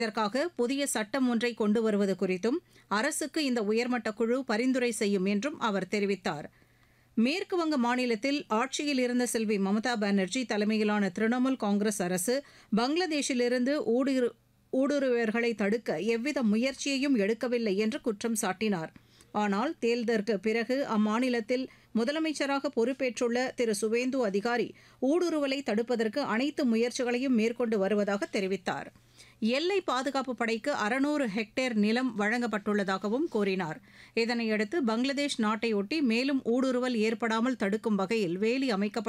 இதற்காக புதிய சட்டம் ஒன்றை கொண்டு வருவது குறித்தும் அரசுக்கு இந்த உயர்மட்ட குழு பரிந்துரை செய்யும் என்றும் அவர் தெரிவித்தார் மேற்குவங்க மாநிலத்தில் ஆட்சியில் இருந்த செல்வி மம்தா பானர்ஜி தலைமையிலான திரிணாமுல் காங்கிரஸ் அரசு பங்களாதேஷிலிருந்து ஊடுரு ஊடுருவர்களை தடுக்க எவ்வித முயற்சியையும் எடுக்கவில்லை என்று குற்றம் சாட்டினார் ஆனால் தேர்தலுக்கு பிறகு அம்மாநிலத்தில் முதலமைச்சராக பொறுப்பேற்றுள்ள திரு சுவேந்து அதிகாரி ஊடுருவலை தடுப்பதற்கு அனைத்து முயற்சிகளையும் மேற்கொண்டு வருவதாக தெரிவித்தார் எல்லை பாதுகாப்பு படைக்கு அறுநூறு ஹெக்டேர் நிலம் வழங்கப்பட்டுள்ளதாகவும் கூறினார் இதனையடுத்து பங்களாதேஷ் நாட்டையொட்டி மேலும் ஊடுருவல் ஏற்படாமல் தடுக்கும் வகையில் வேலி அமைக்கப்பட்டு